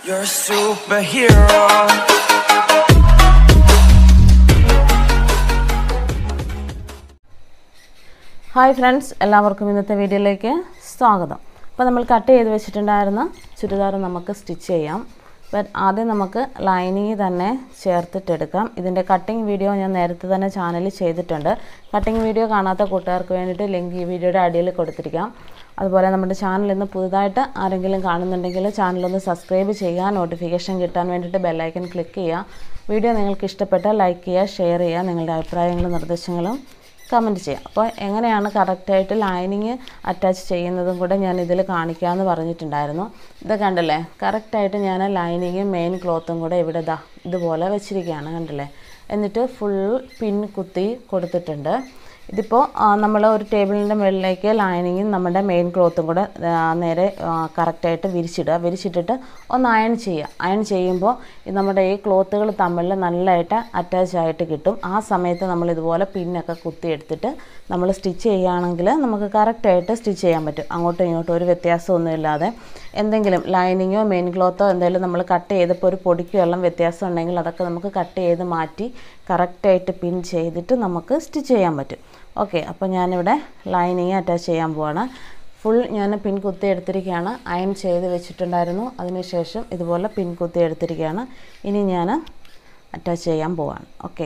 You're a superhero. Hi friends എല്ലാവർക്കും ഇന്നത്തെ വീഡിയോയിലേക്ക് സ്വാഗതം അപ്പോൾ നമ്മൾ കട്ട് ചെയ്ത് വെച്ചിട്ടുണ്ടായിരുന്ന ചുരിദാർ നമുക്ക് സ്റ്റിച്ച് ചെയ്യാം അപ്പം ആദ്യം നമുക്ക് ലൈനിങ് തന്നെ ചേർത്തിട്ടെടുക്കാം ഇതിൻ്റെ കട്ടിങ് വീഡിയോ ഞാൻ നേരത്തെ തന്നെ ചാനലിൽ ചെയ്തിട്ടുണ്ട് കട്ടിങ് വീഡിയോ കാണാത്ത കൂട്ടുകാർക്ക് വേണ്ടിയിട്ട് ലിങ്ക് ഈ വീഡിയോയുടെ അടിയിൽ കൊടുത്തിരിക്കാം അതുപോലെ നമ്മുടെ ചാനൽ ഇന്ന് പുതുതായിട്ട് ആരെങ്കിലും കാണുന്നുണ്ടെങ്കിൽ ചാനലൊന്ന് സബ്സ്ക്രൈബ് ചെയ്യുക നോട്ടിഫിക്കേഷൻ കിട്ടാൻ വേണ്ടിയിട്ട് ബെല്ലൈക്കൺ ക്ലിക്ക് ചെയ്യുക വീഡിയോ നിങ്ങൾക്ക് ഇഷ്ടപ്പെട്ടാൽ ലൈക്ക് ചെയ്യുക ഷെയർ ചെയ്യുക നിങ്ങളുടെ അഭിപ്രായങ്ങളും നിർദ്ദേശങ്ങളും കമൻറ്റ് ചെയ്യാം അപ്പോൾ എങ്ങനെയാണ് കറക്റ്റായിട്ട് ലൈനിങ് അറ്റാച്ച് ചെയ്യുന്നതും കൂടെ ഞാൻ ഇതിൽ കാണിക്കാമെന്ന് പറഞ്ഞിട്ടുണ്ടായിരുന്നു ഇത് കണ്ടല്ലേ കറക്റ്റായിട്ട് ഞാൻ ലൈനിങ്ങും മെയിൻ ക്ലോത്തും കൂടെ ഇവിടെ ഇതാ ഇതുപോലെ വെച്ചിരിക്കുകയാണ് കണ്ടല്ലേ എന്നിട്ട് ഫുൾ പിൻ കുത്തി കൊടുത്തിട്ടുണ്ട് ഇതിപ്പോൾ നമ്മൾ ഒരു ടേബിളിൻ്റെ മുകളിലേക്ക് ലൈനിങ്ങും നമ്മുടെ മെയിൻ ക്ലോത്തും കൂടെ ആ, നേരെ കറക്റ്റായിട്ട് വിരിച്ചിടുക വിരിച്ചിട്ടിട്ട് ഒന്ന് അയൺ ചെയ്യുക അയൺ ചെയ്യുമ്പോൾ ഈ നമ്മുടെ ഈ ക്ലോത്തുകൾ തമ്മിൽ നല്ലതായിട്ട് അറ്റാച്ച് ആയിട്ട് കിട്ടും ആ സമയത്ത് നമ്മൾ ഇതുപോലെ പിന്നൊക്കെ കുത്തിയെടുത്തിട്ട് നമ്മൾ സ്റ്റിച്ച് ചെയ്യുകയാണെങ്കിൽ നമുക്ക് കറക്റ്റായിട്ട് സ്റ്റിച്ച് ചെയ്യാൻ പറ്റും അങ്ങോട്ടും ഇങ്ങോട്ടും ഒരു വ്യത്യാസമൊന്നും ഇല്ലാതെ എന്തെങ്കിലും ലൈനിങ്ങോ മെയിൻ ക്ലോത്തോ എന്തെങ്കിലും നമ്മൾ കട്ട് ചെയ്തപ്പോൾ ഒരു പൊടിക്ക് വെള്ളം വ്യത്യാസം ഉണ്ടെങ്കിൽ അതൊക്കെ നമുക്ക് കട്ട് ചെയ്ത് മാറ്റി കറക്റ്റായിട്ട് പിൻ ചെയ്തിട്ട് നമുക്ക് സ്റ്റിച്ച് ചെയ്യാൻ പറ്റും ഓക്കെ അപ്പോൾ ഞാനിവിടെ ലൈനിങ് അറ്റാച്ച് ചെയ്യാൻ പോവാണ് ഫുൾ ഞാൻ പിൻ കുത്തി എടുത്തിരിക്കുകയാണ് അയൺ ചെയ്ത് വെച്ചിട്ടുണ്ടായിരുന്നു അതിനുശേഷം ഇതുപോലെ പിൻ കുത്തി എടുത്തിരിക്കുകയാണ് ഇനി ഞാൻ അറ്റാച്ച് ചെയ്യാൻ പോവാണ് ഓക്കെ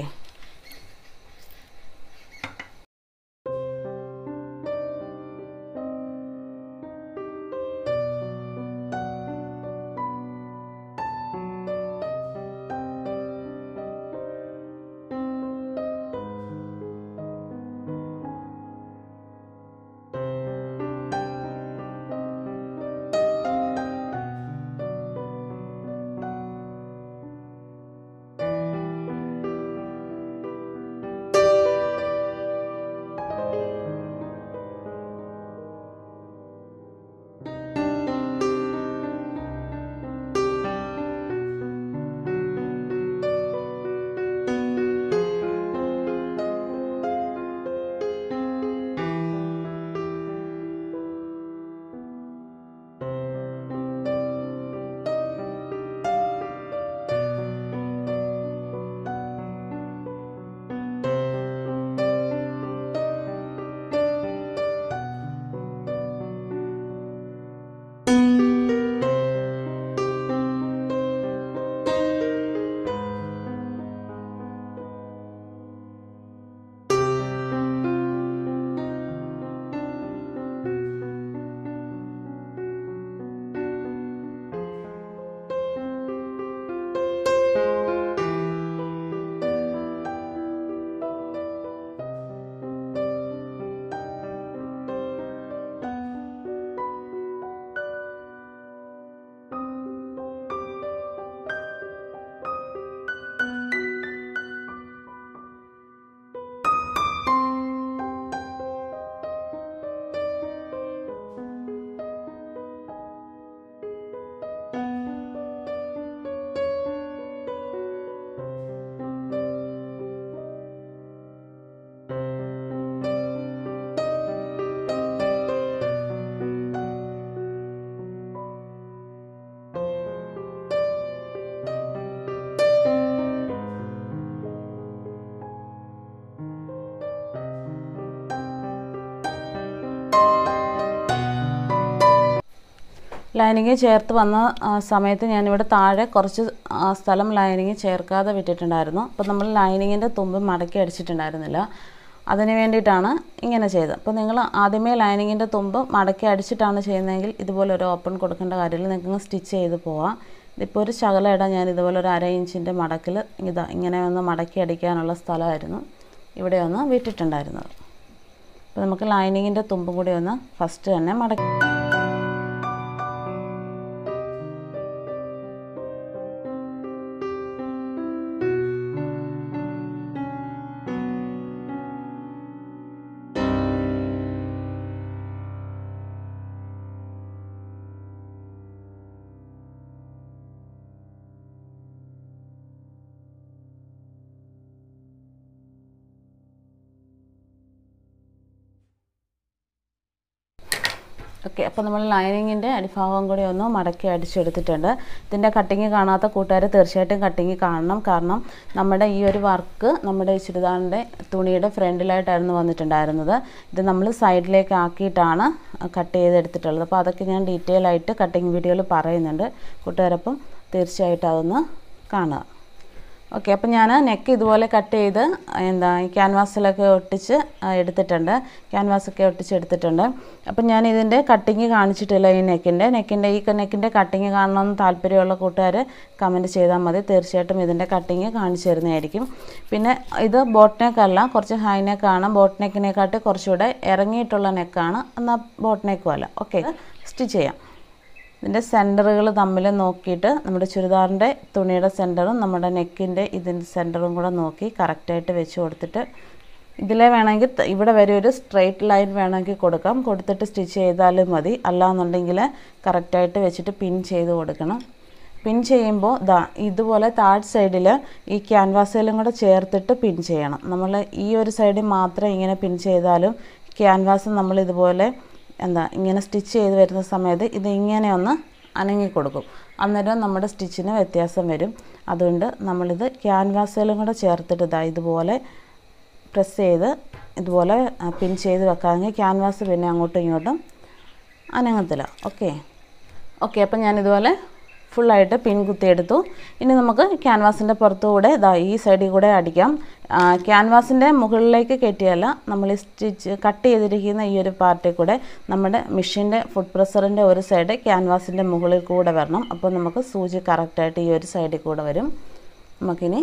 ലൈനിങ് ചേർത്ത് വന്ന ആ, സമയത്ത് ഞാനിവിടെ താഴെ കുറച്ച് ആ, സ്ഥലം ലൈനിങ് ചേർക്കാതെ വിട്ടിട്ടുണ്ടായിരുന്നു അപ്പോൾ നമ്മൾ ലൈനിങ്ങിൻ്റെ തുമ്പ് മടക്കി അടിച്ചിട്ടുണ്ടായിരുന്നില്ല അതിന് വേണ്ടിയിട്ടാണ് ഇങ്ങനെ ചെയ്തത് അപ്പോൾ നിങ്ങൾ ആദ്യമേ ലൈനിങ്ങിൻ്റെ തുമ്പ് മടക്കി അടിച്ചിട്ടാണ് ചെയ്യുന്നതെങ്കിൽ ഇതുപോലെ ഒരു ഓപ്പൺ കൊടുക്കേണ്ട കാര്യമില്ല നിങ്ങൾക്ക് സ്റ്റിച്ച് ചെയ്ത് പോവാം ഇതിപ്പോൾ ഒരു ശകലം ഇടാൻ ഞാൻ ഇതുപോലെ ഒരു അര ഇഞ്ചിൻ്റെ മടക്കിൽ ഇതാ ഇങ്ങനെ ഒന്ന് മടക്കി അടിക്കാനുള്ള സ്ഥലമായിരുന്നു ഇവിടെ ഒന്ന് വിട്ടിട്ടുണ്ടായിരുന്നത് അപ്പോൾ നമുക്ക് ലൈനിങ്ങിൻ്റെ തുമ്പും കൂടി ഒന്ന് ഫസ്റ്റ് തന്നെ മടക്കി ഓക്കെ അപ്പോൾ നമ്മൾ ലൈനിങ്ങിൻ്റെ അടിഭാഗം കൂടി ഒന്ന് മടക്കി അടിച്ചെടുത്തിട്ടുണ്ട് ഇതിൻ്റെ കട്ടിങ് കാണാത്ത കൂട്ടുകാർ തീർച്ചയായിട്ടും കട്ടിങ് കാണണം കാരണം നമ്മുടെ ഈ ഒരു വർക്ക് നമ്മുടെ ഈ ചുരിദാറിൻ്റെ തുണിയുടെ ഫ്രണ്ടിലായിട്ടായിരുന്നു വന്നിട്ടുണ്ടായിരുന്നത് ഇത് നമ്മൾ സൈഡിലേക്ക് ആക്കിയിട്ടാണ് കട്ട് ചെയ്തെടുത്തിട്ടുള്ളത് അപ്പോൾ അതൊക്കെ ഞാൻ ഡീറ്റെയിൽ ആയിട്ട് കട്ടിങ് വീഡിയോയിൽ പറയുന്നുണ്ട് കൂട്ടുകാരപ്പം തീർച്ചയായിട്ടും അതൊന്ന് കാണുക ഓക്കെ അപ്പം ഞാൻ നെക്ക് ഇതുപോലെ കട്ട് ചെയ്ത് എന്താ ഈ ക്യാൻവാസിലൊക്കെ ഒട്ടിച്ച് ആ, എടുത്തിട്ടുണ്ട് ക്യാൻവാസൊക്കെ ഒട്ടിച്ച് എടുത്തിട്ടുണ്ട് അപ്പം ഞാൻ ഇതിൻ്റെ കട്ടിങ് കാണിച്ചിട്ടില്ല ഈ നെക്കിൻ്റെ നെക്കിൻ്റെ ഈ നെക്കിൻ്റെ കട്ടിങ് കാണണമെന്ന് താല്പര്യമുള്ള കൂട്ടുകാർ കമൻറ്റ് ചെയ്താൽ മതി തീർച്ചയായിട്ടും ഇതിൻ്റെ കട്ടിങ് കാണിച്ചു തരുന്നതായിരിക്കും പിന്നെ ഇത് ബോട്ട് നെക്കല്ല കുറച്ച് ഹൈ നെക്കാണ് ബോട്ട് നെക്കിനെക്കാട്ടി കുറച്ചുകൂടെ ഇറങ്ങിയിട്ടുള്ള നെക്കാണ് എന്നാൽ ബോട്ട് നെക്കും അല്ല ഓക്കെ സ്റ്റിച്ച് ചെയ്യാം ഇതിൻ്റെ സെൻറ്ററുകൾ തമ്മിൽ നോക്കിയിട്ട് നമ്മുടെ ചുരിദാറിൻ്റെ തുണിയുടെ സെൻറ്ററും നമ്മുടെ നെക്കിൻ്റെ ഇതിൻ്റെ സെൻറ്ററും കൂടെ നോക്കി കറക്റ്റായിട്ട് വെച്ച് കൊടുത്തിട്ട് ഇതിലെ വേണമെങ്കിൽ ത- ഇവിടെ വരെ ഒരു സ്ട്രെയിറ്റ് ലൈൻ വേണമെങ്കിൽ കൊടുക്കാം കൊടുത്തിട്ട് സ്റ്റിച്ച് ചെയ്താലും മതി അല്ലാന്നുണ്ടെങ്കിൽ കറക്റ്റായിട്ട് വെച്ചിട്ട് പിൻ ചെയ്ത് കൊടുക്കണം പിൻ ചെയ്യുമ്പോൾ ദാ ഇതുപോലെ താഴ് സൈഡിൽ ഈ ക്യാൻവാസിലും കൂടെ ചേർത്തിട്ട് പിൻ ചെയ്യണം നമ്മൾ ഈ ഒരു സൈഡിൽ മാത്രം ഇങ്ങനെ പിൻ ചെയ്താലും ക്യാൻവാസ് നമ്മൾ ഇതുപോലെ എന്താ ഇങ്ങനെ സ്റ്റിച്ച് ചെയ്ത് വരുന്ന സമയത്ത് ഇത് ഇങ്ങനെ ഒന്ന് അനങ്ങി കൊടുക്കും അന്നേരം നമ്മുടെ സ്റ്റിച്ചിന് വ്യത്യാസം വരും അതുകൊണ്ട് നമ്മളിത് ക്യാൻവാസിലും കൂടെ ചേർത്തിട്ട് ഇതാ ഇതുപോലെ പ്രസ് ചെയ്ത് ഇതുപോലെ പിൻ ചെയ്ത് വെക്കാമെങ്കിൽ ക്യാൻവാസ് പിന്നെ അങ്ങോട്ടും ഇങ്ങോട്ടും അനങ്ങത്തില്ല ഓക്കെ ഓക്കെ അപ്പം ഞാനിതുപോലെ ഫുള്ളായിട്ട് പിൻ കുത്തിയെടുത്തു ഇനി നമുക്ക് ക്യാൻവാസിൻ്റെ പുറത്തുകൂടെ ഇതാ ഈ സൈഡിൽ കൂടെ അടിക്കാം ക്യാൻവാസിൻ്റെ മുകളിലേക്ക് കയറ്റിയല്ല നമ്മൾ ഈ സ്റ്റിച്ച് കട്ട് ചെയ്തിരിക്കുന്ന ഈ ഒരു പാർട്ടിൽ കൂടെ നമ്മുടെ മെഷീൻ്റെ ഫുഡ് പ്രഷറിൻ്റെ ഒരു സൈഡ് ക്യാൻവാസിൻ്റെ മുകളിൽ കൂടെ വരണം അപ്പോൾ നമുക്ക് സൂചി കറക്റ്റായിട്ട് ഈ ഒരു സൈഡിൽ കൂടെ വരും നമുക്കിനി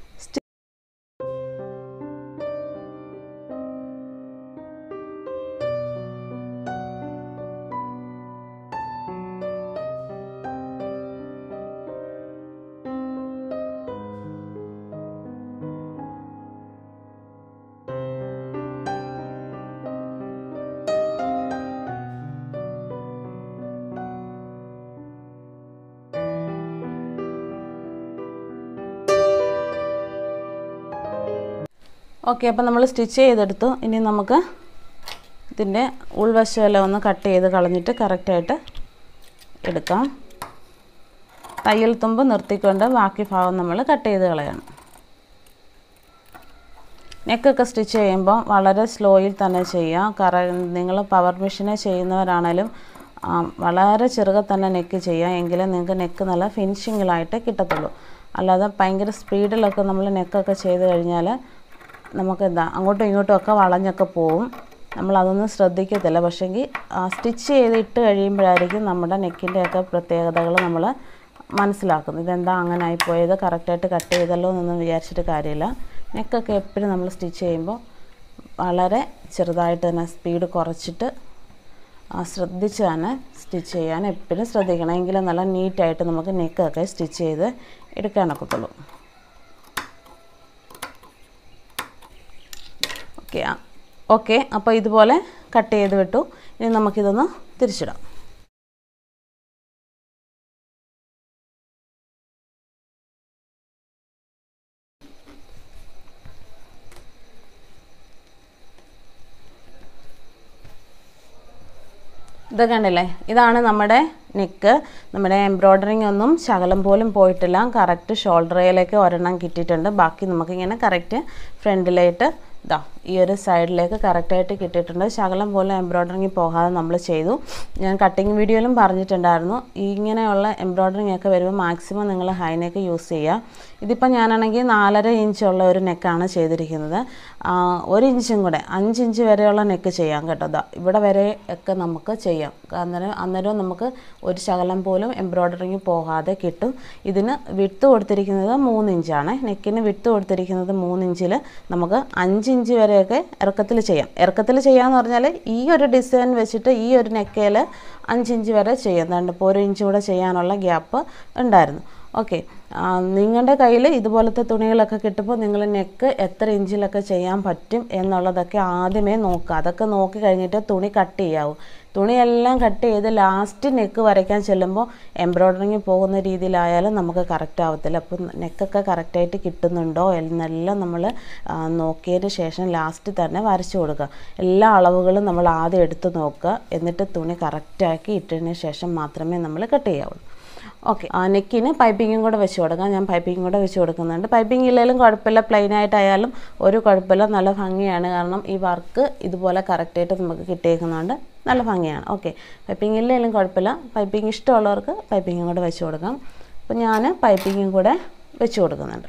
ഓക്കെ അപ്പോൾ നമ്മൾ സ്റ്റിച്ച് ചെയ്തെടുത്തു ഇനി നമുക്ക് ഇതിൻ്റെ ഉൾവശമെല്ലാം ഒന്ന് കട്ട് ചെയ്ത് കളഞ്ഞിട്ട് കറക്റ്റായിട്ട് എടുക്കാം തയ്യൽ തുമ്പ് നിർത്തിക്കൊണ്ട് ബാക്കി ഭാഗം നമ്മൾ കട്ട് ചെയ്ത് കളയണം നെക്കൊക്കെ സ്റ്റിച്ച് ചെയ്യുമ്പോൾ വളരെ സ്ലോയിൽ തന്നെ ചെയ്യാം കറ നിങ്ങൾ പവർ മെഷീനെ ചെയ്യുന്നവരാണേലും ആ, വളരെ ചെറുകെ തന്നെ നെക്ക് ചെയ്യാം എങ്കിലേ നിങ്ങൾക്ക് നെക്ക് നല്ല ഫിനിഷിങ്ങിലായിട്ട് കിട്ടത്തുള്ളൂ അല്ലാതെ ഭയങ്കര സ്പീഡിലൊക്കെ നമ്മൾ നെക്കൊക്കെ ചെയ്ത് കഴിഞ്ഞാൽ നമുക്ക് എന്താ അങ്ങോട്ടും ഇങ്ങോട്ടും ഒക്കെ വളഞ്ഞൊക്കെ പോവും നമ്മൾ അതൊന്നും ശ്രദ്ധിക്കത്തില്ല പക്ഷേങ്കിൽ സ്റ്റിച്ച് ചെയ്ത് ഇട്ട് കഴിയുമ്പോഴായിരിക്കും നമ്മുടെ നെക്കിൻ്റെയൊക്കെ പ്രത്യേകതകൾ നമ്മൾ മനസ്സിലാക്കുന്നത് ഇതെന്താ അങ്ങനെ ആയിപ്പോയത് കറക്റ്റായിട്ട് കട്ട് ചെയ്തല്ലോ എന്നൊന്നും വിചാരിച്ചിട്ട് കാര്യമില്ല നെക്കൊക്കെ എപ്പോഴും നമ്മൾ സ്റ്റിച്ച് ചെയ്യുമ്പോൾ വളരെ ചെറുതായിട്ട് തന്നെ സ്പീഡ് കുറച്ചിട്ട് ആ, ശ്രദ്ധിച്ച് തന്നെ സ്റ്റിച്ച് ചെയ്യാൻ എപ്പോഴും ശ്രദ്ധിക്കണം എങ്കിലും നല്ല നീറ്റായിട്ട് നമുക്ക് നെക്കൊക്കെ സ്റ്റിച്ച് ചെയ്ത് എടുക്കാനൊക്കത്തുള്ളൂ ഓക്കെ ഓക്കെ അപ്പോൾ ഇതുപോലെ കട്ട് ചെയ്ത് വിട്ടു ഇനി നമുക്കിതൊന്ന് തിരിച്ചിടാം ഇത് കണ്ടില്ലേ ഇതാണ് നമ്മുടെ നെക്ക് നമ്മുടെ എംബ്രോയ്ഡറിങ് ഒന്നും ശകലം പോലും പോയിട്ടില്ല കറക്റ്റ് ഷോൾഡറയിലേക്ക് ഒരെണ്ണം കിട്ടിയിട്ടുണ്ട് ബാക്കി നമുക്കിങ്ങനെ കറക്റ്റ് ഫ്രണ്ടിലായിട്ട് ഇതാ ഈ ഒരു സൈഡിലേക്ക് കറക്റ്റായിട്ട് കിട്ടിയിട്ടുണ്ട് ശകലം പോലും എംബ്രോയ്ഡറിങ് പോകാതെ നമ്മൾ ചെയ്തു ഞാൻ കട്ടിങ് വീഡിയോയിലും പറഞ്ഞിട്ടുണ്ടായിരുന്നു ഈ ഇങ്ങനെയുള്ള എംബ്രോയ്ഡറിങ് ഒക്കെ വരുമ്പോൾ മാക്സിമം നിങ്ങൾ ഹൈ നെക്ക് യൂസ് ചെയ്യുക ഇതിപ്പോൾ ഞാനാണെങ്കിൽ നാലര ഇഞ്ചുള്ള ഒരു നെക്കാണ് ചെയ്തിരിക്കുന്നത് ആ, ഒരു ഇഞ്ചും കൂടെ അഞ്ച് ഇഞ്ച് വരെയുള്ള നെക്ക് ചെയ്യാം കേട്ടോ ദാ ഇവിടെ വരെ ഒക്കെ നമുക്ക് ചെയ്യാം അന്നേരം അന്നേരം നമുക്ക് ഒരു ശകലം പോലും എംബ്രോയ്ഡറിങ് പോകാതെ കിട്ടും ഇതിന് വിട്ട് കൊടുത്തിരിക്കുന്നത് മൂന്ന് ഇഞ്ചാണ് നെക്കിന് വിട്ട് കൊടുത്തിരിക്കുന്നത് മൂന്ന് ഇഞ്ചിൽ നമുക്ക് അഞ്ച് ഇഞ്ച് വരെയൊക്കെ ഇറക്കത്തിൽ ചെയ്യാം ഇറക്കത്തിൽ ചെയ്യാന്ന് പറഞ്ഞാൽ ഈ ഒരു ഡിസൈൻ വെച്ചിട്ട് ഈ ഒരു നെക്കയിൽ അഞ്ച് ഇഞ്ച് വരെ ചെയ്യാം അതുകൊണ്ട് ഇപ്പോൾ ഒരു ഇഞ്ച് കൂടെ ചെയ്യാനുള്ള ഗ്യാപ്പ് ഉണ്ടായിരുന്നു ഓക്കെ നിങ്ങളുടെ കയ്യിൽ ഇതുപോലത്തെ തുണികളൊക്കെ കിട്ടുമ്പോൾ നിങ്ങൾ നെക്ക് എത്ര ഇഞ്ചിലൊക്കെ ചെയ്യാൻ പറ്റും എന്നുള്ളതൊക്കെ ആദ്യമേ നോക്കുക അതൊക്കെ നോക്കി കഴിഞ്ഞിട്ട് തുണി കട്ട് ചെയ്യാവൂ തുണിയെല്ലാം കട്ട് ചെയ്ത് ലാസ്റ്റ് നെക്ക് വരയ്ക്കാൻ ചെല്ലുമ്പോൾ എംബ്രോയ്ഡറിങ് പോകുന്ന രീതിയിലായാലും നമുക്ക് കറക്റ്റ് ആവത്തില്ല അപ്പം നെക്കൊക്കെ കറക്റ്റായിട്ട് കിട്ടുന്നുണ്ടോ എന്നെല്ലാം നമ്മൾ നോക്കിയതിന് ശേഷം ലാസ്റ്റ് തന്നെ വരച്ചു കൊടുക്കുക എല്ലാ അളവുകളും നമ്മൾ ആദ്യം എടുത്ത് നോക്കുക എന്നിട്ട് തുണി കറക്റ്റാക്കി ഇട്ടതിന് ശേഷം മാത്രമേ നമ്മൾ കട്ട് ചെയ്യാവുള്ളൂ ഓക്കെ ആ നെക്കിന് പൈപ്പിങ്ങും കൂടെ വെച്ച് കൊടുക്കാം ഞാൻ പൈപ്പിങ്ങും കൂടെ വെച്ച് കൊടുക്കുന്നുണ്ട് പൈപ്പിംഗ് ഇല്ലെങ്കിലും കുഴപ്പമില്ല പ്ലെയിൻ ആയിട്ടായാലും ഒരു കുഴപ്പമില്ല നല്ല ഭംഗിയാണ് കാരണം ഈ വർക്ക് ഇതുപോലെ കറക്റ്റായിട്ട് നമുക്ക് കിട്ടിയേക്കുന്നുണ്ട് നല്ല ഭംഗിയാണ് ഓക്കെ പൈപ്പിംഗ് ഇല്ലെങ്കിലും കുഴപ്പമില്ല പൈപ്പിംഗ് ഇഷ്ടമുള്ളവർക്ക് പൈപ്പിങ്ങും കൂടെ വെച്ച് കൊടുക്കാം അപ്പോൾ ഞാൻ പൈപ്പിങ്ങും കൂടെ വെച്ച് കൊടുക്കുന്നുണ്ട്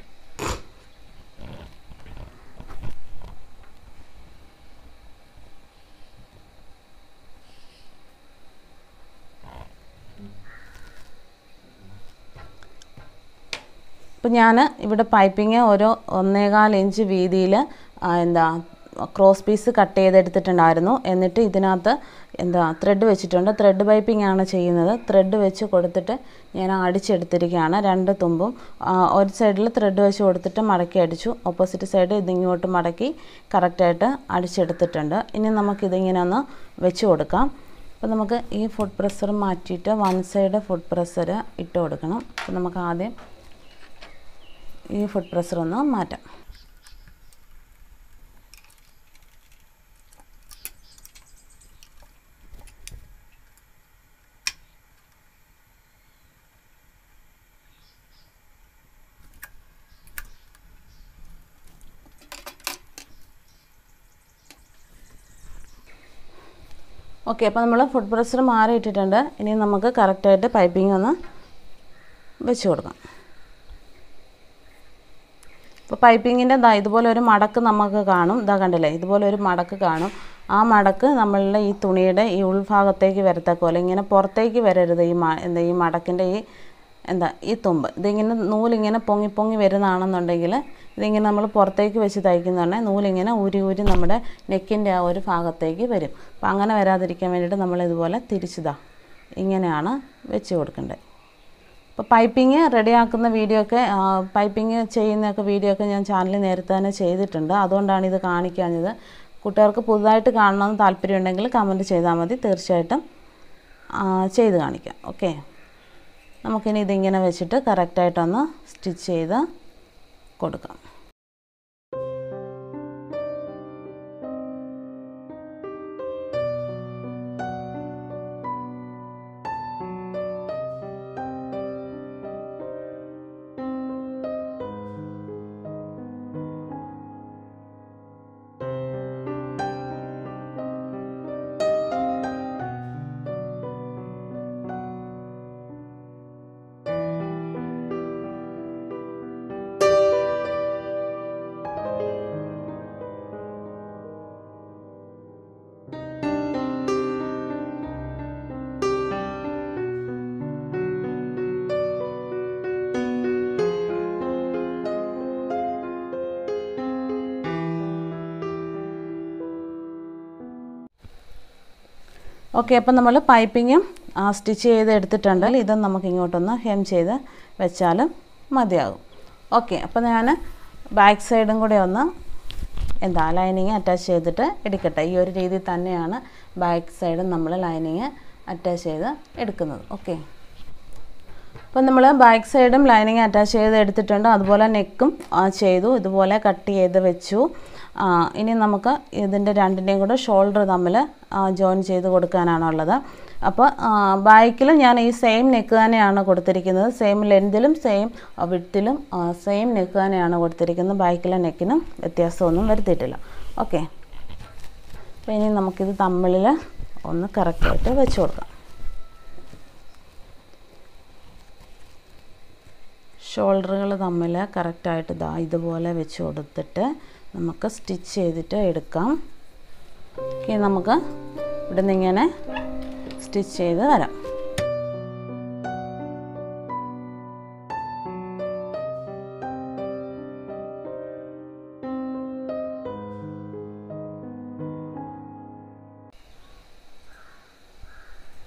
ഇപ്പം ഞാൻ ഇവിടെ പൈപ്പിങ് ഒരു ഒന്നേകാൽ ഇഞ്ച് വീതിയിൽ എന്താ ക്രോസ് പീസ് കട്ട് ചെയ്തെടുത്തിട്ടുണ്ടായിരുന്നു എന്നിട്ട് ഇതിനകത്ത് എന്താ ത്രെഡ് വെച്ചിട്ടുണ്ട് ത്രെഡ് പൈപ്പിംഗ് ആണ് ചെയ്യുന്നത് ത്രെഡ് വെച്ച് കൊടുത്തിട്ട് ഞാൻ അടിച്ചെടുത്തിരിക്കുകയാണ് രണ്ട് തുമ്പും ആ, ഒരു സൈഡിൽ ത്രെഡ് വെച്ച് കൊടുത്തിട്ട് മടക്കി അടിച്ചു ഓപ്പോസിറ്റ് സൈഡ് ഇതിങ്ങോട്ട് മടക്കി കറക്റ്റായിട്ട് അടിച്ചെടുത്തിട്ടുണ്ട് ഇനി നമുക്കിതിങ്ങനെ ഒന്ന് വെച്ച് കൊടുക്കാം അപ്പോൾ നമുക്ക് ഈ ഫുഡ് പ്രഷർ മാറ്റിയിട്ട് വൺ സൈഡ് ഫുഡ് പ്രഷർ ഇട്ട് കൊടുക്കണം അപ്പോൾ നമുക്ക് ആദ്യം ഈ ഫുഡ് പ്രഷർ ഒന്ന് മാറ്റാം ഓക്കെ അപ്പോൾ നമ്മൾ ഫുഡ് പ്രഷർ മാറിയിട്ടിട്ടുണ്ട് ഇനി നമുക്ക് കറക്റ്റായിട്ട് പൈപ്പിംഗ് ഒന്ന് വെച്ച് കൊടുക്കാം ഇപ്പോൾ പൈപ്പിങ്ങിൻ്റെ ദാ ഇതുപോലെ ഒരു മടക്ക് നമുക്ക് കാണും ഇതാ കണ്ടില്ലേ ഇതുപോലെ ഒരു മടക്ക് കാണും ആ മടക്ക് നമ്മളുടെ ഈ തുണിയുടെ ഈ ഉൾഭാഗത്തേക്ക് വരത്തക്കോലെ ഇങ്ങനെ പുറത്തേക്ക് വരരുത് ഈ മ എന്താ ഈ മടക്കിൻ്റെ ഈ എന്താ ഈ തുമ്പ് ഇതിങ്ങനെ നൂലിങ്ങനെ പൊങ്ങി പൊങ്ങി വരുന്നതാണെന്നുണ്ടെങ്കിൽ ഇതിങ്ങനെ നമ്മൾ പുറത്തേക്ക് വെച്ച് തയ്ക്കുന്നുണ്ടെങ്കിൽ നൂലിങ്ങനെ ഊരി ഊരി നമ്മുടെ നെക്കിൻ്റെ ആ ഒരു ഭാഗത്തേക്ക് വരും അപ്പം അങ്ങനെ വരാതിരിക്കാൻ വേണ്ടിയിട്ട് നമ്മൾ ഇതുപോലെ തിരിച്ചതാ ഇങ്ങനെയാണ് വെച്ച് കൊടുക്കേണ്ടത് ഇപ്പോൾ പൈപ്പിങ് റെഡിയാക്കുന്ന വീഡിയോ ഒക്കെ പൈപ്പിങ് ചെയ്യുന്നൊക്കെ വീഡിയോ ഒക്കെ ഞാൻ ചാനലിൽ നേരത്തെ തന്നെ ചെയ്തിട്ടുണ്ട് അതുകൊണ്ടാണ് ഇത് കാണിക്കാഞ്ഞത് കുട്ടികൾക്ക് പുതുതായിട്ട് കാണണമെന്ന് താല്പര്യമുണ്ടെങ്കിൽ കമൻറ്റ് ചെയ്താൽ മതി തീർച്ചയായിട്ടും ആ, ചെയ്ത് കാണിക്കാം ഓക്കെ നമുക്കിനി ഇതിങ്ങനെ വെച്ചിട്ട് കറക്റ്റായിട്ടൊന്ന് സ്റ്റിച്ച് ചെയ്ത് കൊടുക്കാം ഓക്കെ അപ്പം നമ്മൾ പൈപ്പിങ്ങും സ്റ്റിച്ച് ചെയ്ത് എടുത്തിട്ടുണ്ട് ഇത് നമുക്ക് ഇങ്ങോട്ടൊന്ന് ഹെം ചെയ്ത് വെച്ചാലും മതിയാകും ഓക്കെ അപ്പം ഞാൻ ബാക്ക് സൈഡും കൂടെ ഒന്ന് എന്താ ലൈനിങ് അറ്റാച്ച് ചെയ്തിട്ട് എടുക്കട്ടെ ഈ ഒരു രീതിയിൽ തന്നെയാണ് ബാക്ക് സൈഡും നമ്മൾ ലൈനിങ് അറ്റാച്ച് ചെയ്ത് എടുക്കുന്നത് ഓക്കെ അപ്പം നമ്മൾ ബാക്ക് സൈഡും ലൈനിങ് അറ്റാച്ച് ചെയ്ത് എടുത്തിട്ടുണ്ട് അതുപോലെ നെക്കും ചെയ്തു ഇതുപോലെ കട്ട് ചെയ്ത് വെച്ചു ആ, ഇനി നമുക്ക് ഇതിൻ്റെ രണ്ടിൻ്റെയും കൂടെ ഷോൾഡർ തമ്മിൽ ജോയിൻ ചെയ്ത് കൊടുക്കാനാണുള്ളത് അപ്പോൾ ബാക്കിലും ഞാൻ ഈ സെയിം നെക്ക് തന്നെയാണ് കൊടുത്തിരിക്കുന്നത് സെയിം ലെങ്തിലും സെയിം വിട്ടിലും സെയിം നെക്ക് തന്നെയാണ് കൊടുത്തിരിക്കുന്നത് ബാക്കിലെ നെക്കിനും വ്യത്യാസമൊന്നും വരുത്തിയിട്ടില്ല ഓക്കെ അപ്പോൾ ഇനി നമുക്കിത് തമ്മിൽ ഒന്ന് കറക്റ്റായിട്ട് വെച്ച് കൊടുക്കാം ഷോൾഡറുകൾ തമ്മിൽ കറക്റ്റായിട്ട് ദാ ഇതുപോലെ വെച്ച് കൊടുത്തിട്ട് നമുക്ക് സ്റ്റിച്ച് ചെയ്തിട്ട് എടുക്കാം ഓക്കെ നമുക്ക് ഇവിടെ നിന്ന് ഇങ്ങനെ സ്റ്റിച്ച് ചെയ്ത് വരാം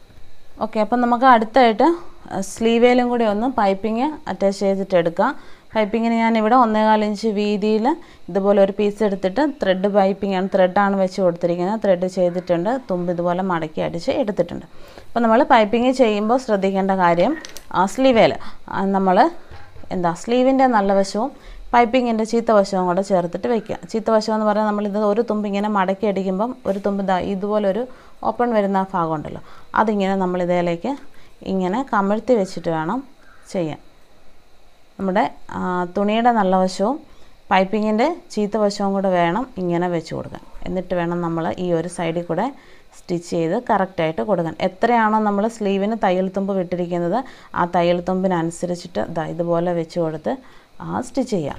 ഓക്കെ അപ്പം നമുക്ക് അടുത്തായിട്ട് സ്ലീവേലും കൂടി ഒന്ന് പൈപ്പിങ് അറ്റാച്ച് ചെയ്തിട്ട് എടുക്കാം പൈപ്പിങ്ങിന് ഞാനിവിടെ ഒന്നേകാൽ ഇഞ്ച് വീതിയിൽ ഇതുപോലെ ഒരു പീസ് എടുത്തിട്ട് ത്രെഡ് പൈപ്പിംഗ് ആണ് ത്രെഡാണ് വെച്ച് കൊടുത്തിരിക്കുന്നത് ത്രെഡ് ചെയ്തിട്ടുണ്ട് തുമ്പ് ഇതുപോലെ മടക്കി അടിച്ച് എടുത്തിട്ടുണ്ട് അപ്പോൾ നമ്മൾ പൈപ്പിംഗ് ചെയ്യുമ്പോൾ ശ്രദ്ധിക്കേണ്ട കാര്യം സ്ലീവേൽ നമ്മൾ എന്താ സ്ലീവിൻ്റെ നല്ല വശവും പൈപ്പിങ്ങിൻ്റെ ചീത്ത വശവും കൂടെ ചേർത്തിട്ട് വെക്കുക ചീത്ത വശം എന്ന് പറഞ്ഞാൽ നമ്മളിത് ഒരു തുമ്പ് ഇങ്ങനെ മടക്കി അടിക്കുമ്പം ഒരു തുമ്പ് ഇതാ ഇതുപോലെ ഒരു ഓപ്പൺ വരുന്ന ആ ഭാഗം ഉണ്ടല്ലോ അതിങ്ങനെ നമ്മൾ ഇതിലേക്ക് ഇങ്ങനെ കമഴ്ത്തി വെച്ചിട്ട് വേണം ചെയ്യാൻ നമ്മുടെ ആ, തുണിയുടെ നല്ല വശവും പൈപ്പിങ്ങിൻ്റെ ചീത്ത വശവും കൂടെ വേണം ഇങ്ങനെ വെച്ച് കൊടുക്കാൻ എന്നിട്ട് വേണം നമ്മൾ ഈ ഒരു സൈഡിൽ കൂടെ സ്റ്റിച്ച് ചെയ്ത് കറക്റ്റായിട്ട് കൊടുക്കാൻ എത്രയാണോ നമ്മൾ സ്ലീവിന് തയ്യൽ തുമ്പ് വിട്ടിരിക്കുന്നത് ആ തയ്യൽ തുമ്പിനനുസരിച്ചിട്ട് ദാ ഇതുപോലെ വെച്ച് കൊടുത്ത് ആ സ്റ്റിച്ച് ചെയ്യാം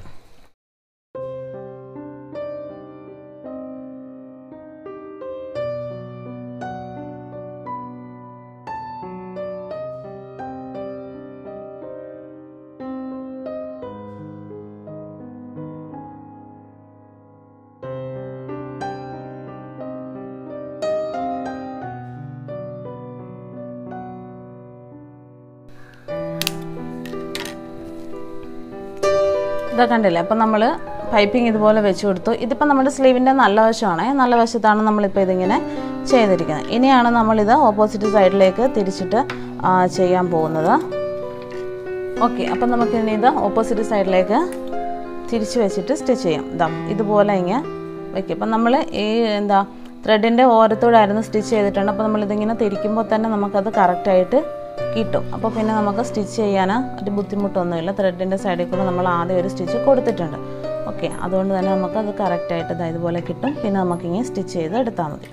ഇതാ കണ്ടില്ലേ അപ്പം നമ്മൾ പൈപ്പിംഗ് ഇതുപോലെ വെച്ച് കൊടുത്തു ഇതിപ്പോൾ നമ്മുടെ സ്ലീവിൻ്റെ നല്ല വശമാണ് നല്ല വശത്താണ് നമ്മളിപ്പോൾ ഇതിങ്ങനെ ചെയ്തിരിക്കുന്നത് ഇനിയാണ് നമ്മളിത് ഓപ്പോസിറ്റ് സൈഡിലേക്ക് തിരിച്ചിട്ട് ആ, ചെയ്യാൻ പോകുന്നത് ഓക്കെ അപ്പം നമുക്ക് ഇനി ഇത് ഓപ്പോസിറ്റ് സൈഡിലേക്ക് തിരിച്ച് വെച്ചിട്ട് സ്റ്റിച്ച് ചെയ്യാം ഇതാ ഇതുപോലെ ഇങ്ങനെ വയ്ക്കും അപ്പം നമ്മൾ ഈ എന്താ ത്രെഡിൻ്റെ ഓരത്തോടായിരുന്നു സ്റ്റിച്ച് ചെയ്തിട്ടുണ്ട് അപ്പോൾ നമ്മളിതിങ്ങനെ തിരിക്കുമ്പോൾ തന്നെ നമുക്കത് കറക്റ്റായിട്ട് കിട്ടും അപ്പോൾ പിന്നെ നമുക്ക് സ്റ്റിച്ച് ചെയ്യാൻ ഒരു ബുദ്ധിമുട്ടൊന്നുമില്ല ത്രെഡിൻ്റെ സൈഡിൽ കൂടെ നമ്മൾ ആദ്യം ഒരു സ്റ്റിച്ച് കൊടുത്തിട്ടുണ്ട് ഓക്കെ അതുകൊണ്ട് തന്നെ നമുക്കത് കറക്റ്റായിട്ട് ഇതാ ഇതുപോലെ കിട്ടും പിന്നെ നമുക്കിങ്ങനെ സ്റ്റിച്ച് ചെയ്ത് എടുത്താൽ മതി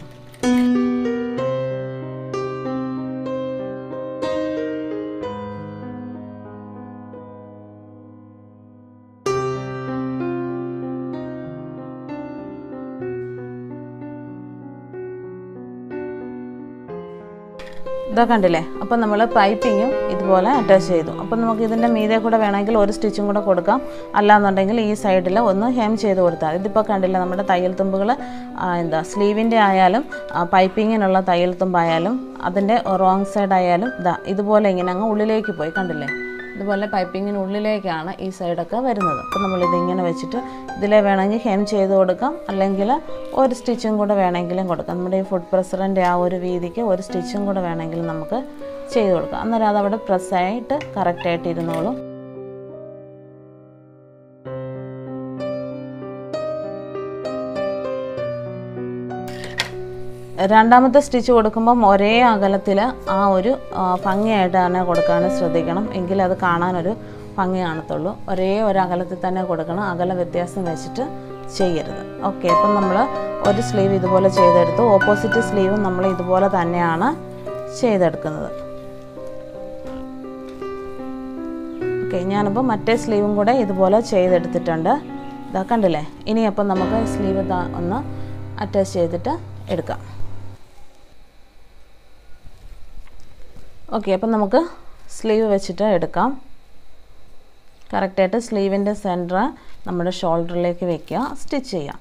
ഇതാ കണ്ടില്ലേ അപ്പോൾ നമ്മൾ പൈപ്പിങ്ങും ഇതുപോലെ അറ്റാച്ച് ചെയ്തു അപ്പോൾ നമുക്ക് ഇതിൻ്റെ മീതെ കൂടെ വേണമെങ്കിൽ ഒരു സ്റ്റിച്ചും കൂടെ കൊടുക്കാം അല്ലാന്നുണ്ടെങ്കിൽ ഈ സൈഡിൽ ഒന്ന് ഹെം ചെയ്ത് കൊടുത്താൽ ഇതിപ്പോൾ കണ്ടില്ലേ നമ്മുടെ തയ്യൽ തുമ്പുകൾ എന്താ സ്ലീവിൻ്റെ ആയാലും ആ, പൈപ്പിങ്ങിനുള്ള തയ്യൽ തുമ്പായാലും അതിൻ്റെ റോങ് സൈഡ് ആയാലും ഇതാ ഇതുപോലെ ഇങ്ങനെ അങ്ങ് ഉള്ളിലേക്ക് പോയി കണ്ടില്ലേ ഇതുപോലെ പൈപ്പിങ്ങിന് ഉള്ളിലേക്കാണ് ഈ സൈഡൊക്കെ വരുന്നത് അപ്പോൾ നമ്മളിത് ഇങ്ങനെ വെച്ചിട്ട് ഇതിലെ വേണമെങ്കിൽ ഹെം ചെയ്ത് കൊടുക്കാം അല്ലെങ്കിൽ ഒരു സ്റ്റിച്ചും കൂടെ വേണമെങ്കിലും കൊടുക്കാം നമ്മുടെ ഈ ഫുഡ് പ്രസറിൻ്റെ ആ ഒരു വീതിക്ക് ഒരു സ്റ്റിച്ചും കൂടെ വേണമെങ്കിലും നമുക്ക് ചെയ്ത് കൊടുക്കാം അന്നേരം അതവിടെ പ്രസ്സായിട്ട് കറക്റ്റായിട്ട് ഇരുന്നോളും രണ്ടാമത്തെ സ്റ്റിച്ച് കൊടുക്കുമ്പം ഒരേ അകലത്തിൽ ആ ഒരു ആ, ഭംഗിയായിട്ട് തന്നെ കൊടുക്കാൻ ശ്രദ്ധിക്കണം എങ്കിലേ അത് കാണാനൊരു ഭംഗി കാണത്തുള്ളൂ ഒരേ ഒരു അകലത്തിൽ തന്നെ കൊടുക്കണം അകല വ്യത്യാസം വെച്ചിട്ട് ചെയ്യരുത് ഓക്കെ അപ്പം നമ്മൾ ഒരു സ്ലീവ് ഇതുപോലെ ചെയ്തെടുത്തു ഓപ്പോസിറ്റ് സ്ലീവും നമ്മൾ ഇതുപോലെ തന്നെയാണ് ചെയ്തെടുക്കുന്നത് ഓക്കെ ഞാനിപ്പോൾ മറ്റേ സ്ലീവും കൂടെ ഇതുപോലെ ചെയ്തെടുത്തിട്ടുണ്ട് ഇതാ കണ്ടില്ലേ ഇനി അപ്പം നമുക്ക് സ്ലീവ് ഇതാ ഒന്ന് അറ്റാച്ച് ചെയ്തിട്ട് എടുക്കാം ഓക്കെ അപ്പം നമുക്ക് സ്ലീവ് വെച്ചിട്ട് എടുക്കാം കറക്റ്റായിട്ട് സ്ലീവിൻ്റെ സെൻറ്റർ നമ്മുടെ ഷോൾഡറിലേക്ക് വെക്കുക സ്റ്റിച്ച് ചെയ്യാം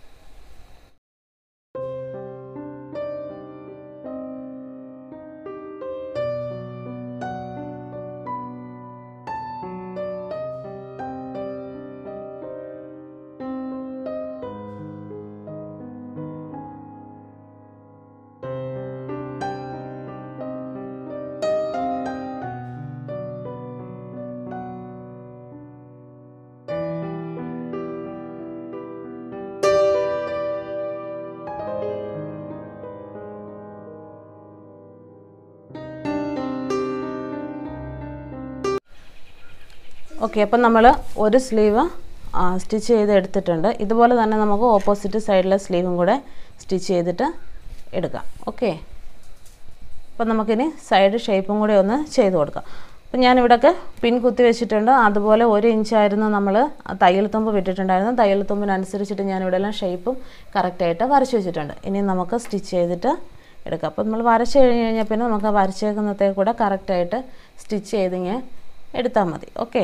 ഓക്കെ അപ്പം നമ്മൾ ഒരു സ്ലീവ് സ്റ്റിച്ച് ചെയ്ത് എടുത്തിട്ടുണ്ട് ഇതുപോലെ തന്നെ നമുക്ക് ഓപ്പോസിറ്റ് സൈഡിലെ സ്ലീവും കൂടെ സ്റ്റിച്ച് ചെയ്തിട്ട് എടുക്കാം ഓക്കെ അപ്പം നമുക്കിനി സൈഡ് ഷേപ്പും കൂടി ഒന്ന് ചെയ്ത് കൊടുക്കാം അപ്പം ഞാനിവിടെയൊക്കെ പിൻ കുത്തി വെച്ചിട്ടുണ്ട് അതുപോലെ ഒരു ഇഞ്ചായിരുന്നു നമ്മൾ തയ്യൽ തുമ്പ് വിട്ടിട്ടുണ്ടായിരുന്നു തയ്യൽ തുമ്പിനനുസരിച്ചിട്ട് ഞാനിവിടെ എല്ലാം ഷേപ്പും കറക്റ്റായിട്ട് വരച്ച് വെച്ചിട്ടുണ്ട് ഇനി നമുക്ക് സ്റ്റിച്ച് ചെയ്തിട്ട് എടുക്കാം അപ്പം നമ്മൾ വരച്ച് കഴിഞ്ഞ് കഴിഞ്ഞാൽ പിന്നെ നമുക്ക് ആ വരച്ചേക്കുന്നതേ കൂടെ കറക്റ്റായിട്ട് സ്റ്റിച്ച് ചെയ്തിങ്ങനെ എടുത്താൽ മതി ഓക്കെ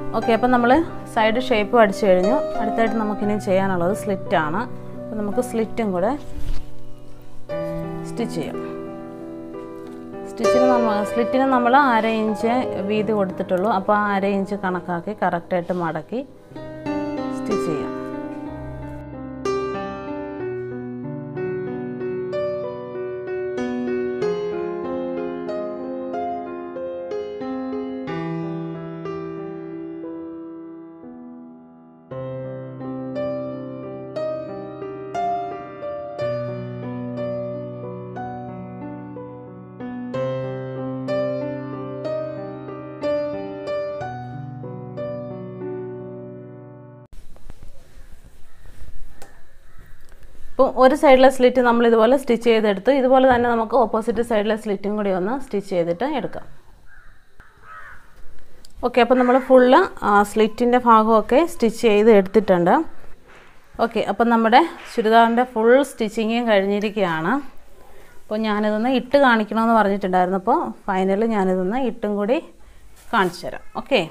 ഓക്കെ അപ്പം നമ്മൾ സൈഡ് ഷേപ്പ് അടിച്ചു കഴിഞ്ഞു അടുത്തായിട്ട് നമുക്കിനി ചെയ്യാനുള്ളത് സ്ലിറ്റാണ് അപ്പം നമുക്ക് സ്ലിറ്റും കൂടെ സ്റ്റിച്ച് ചെയ്യാം സ്റ്റിച്ചിന് നമ്മൾ സ്ലിറ്റിന് നമ്മൾ അര ഇഞ്ച് വീതി കൊടുത്തിട്ടുള്ളൂ അപ്പോൾ ആ അര ഇഞ്ച് കണക്കാക്കി കറക്റ്റായിട്ട് മടക്കി സ്റ്റിച്ച് ചെയ്യാം ഇപ്പോൾ ഒരു സൈഡിലെ സ്ലിറ്റ് നമ്മൾ ഇതുപോലെ സ്റ്റിച്ച് ചെയ്തെടുത്ത് ഇതുപോലെ തന്നെ നമുക്ക് ഓപ്പോസിറ്റ് സൈഡിലെ സ്ലിറ്റും കൂടി ഒന്ന് സ്റ്റിച്ച് ചെയ്തിട്ട് എടുക്കാം ഓക്കെ അപ്പോൾ നമ്മൾ ഫുള്ള് സ്ലിറ്റിൻ്റെ ഭാഗമൊക്കെ സ്റ്റിച്ച് ചെയ്ത് എടുത്തിട്ടുണ്ട് ഓക്കെ അപ്പം നമ്മുടെ ചുരിദാറിൻ്റെ ഫുൾ സ്റ്റിച്ചിങ്ങും കഴിഞ്ഞിരിക്കുകയാണ് അപ്പോൾ ഞാനിതൊന്ന് ഇട്ട് കാണിക്കണമെന്ന് പറഞ്ഞിട്ടുണ്ടായിരുന്നു അപ്പോൾ ഫൈനൽ ഞാനിതൊന്ന് ഇട്ടും കൂടി കാണിച്ചു തരാം ഓക്കെ